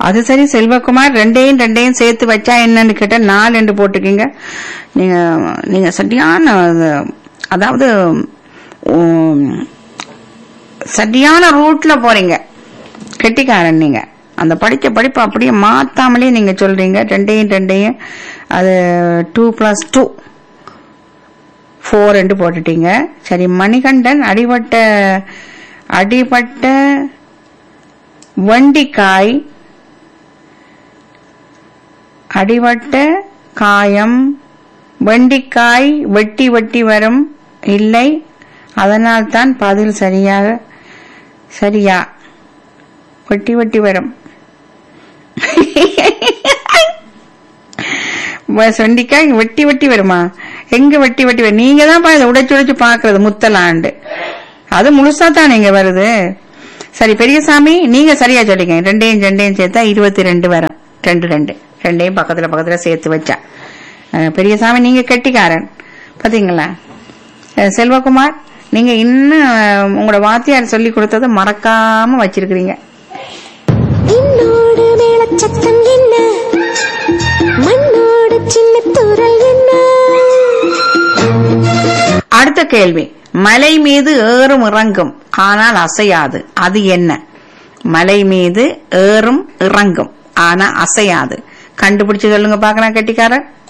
அது சரி செல்வகுமார் ரெண்டையும் ரெண்டையும் சேர்த்து வச்சா என்னன்னு கேட்டா நாலு ரெண்டு போட்டுக்கீங்க நீங்க நீங்க சரியான அது- அதாவது உம், சரியான ரூட்ல போறீங்க கெட்டிக்காரன் நீங்க அந்த படிச்ச படிப்பு அப்படியே மாத்தாமலே நீங்க சொல்றீங்க ரெண்டையும் ரெண்டையும் அது டூ பிளஸ் டூ ஃபோர் ரெண்டு போட்டுட்டீங்க சரி மணிகண்டன் அடிபட்ட அடிபட்ட வண்டிக்காய் அடிபட்ட காயம் வெண்டிக்காய் வெட்டி வெட்டி வரும் இல்லை அதனால் தான் பதில் சரியாக சரியா வெட்டி வெட்டி வரும் வ- வெண்டிக்காய் வெட்டி வெட்டி வருமா எங்க வெட்டி வெட்டி வரும் நீங்க தான் பா இதை உடைச்சு உடைச்சு பாக்குறது முத்தலாண்டு அது முழுசா தான் நீங்க வருது சரி பெரியசாமி நீங்க சரியா சொல்லிங்க ரெண்டையும் ரெண்டையும் சேர்த்தா இருபத்தி ரெண்டு வரும் ரெண்டு ரெண்டு ரெண்டையும் பக்கத்துல பக்கத்துல சேர்த்து வச்சா அஹ், பெரியசாமி நீங்க கெட்டிக்காரன் பாத்தீங்களா அஹ், செல்வகுமார் நீங்க இன்னும் அஹ், உங்களோட வாத்தியார் சொல்லி கொடுத்ததை மறக்காம வச்சிருக்கிறீங்க என்னோடு மேளச்சத்தம் என்ன மண்ணோடு சின்ன தூரல் என்ன அடுத்த கேள்வி மலை மீது ஏறும் இறங்கும் ஆனால் அசையாது அது என்ன மலை மீது ஏறும் இறங்கும் ஆனா அசையாது கண்டுபிடிச்சு சொல்லுங்க பாக்கலாம் கெட்டிக்காரன்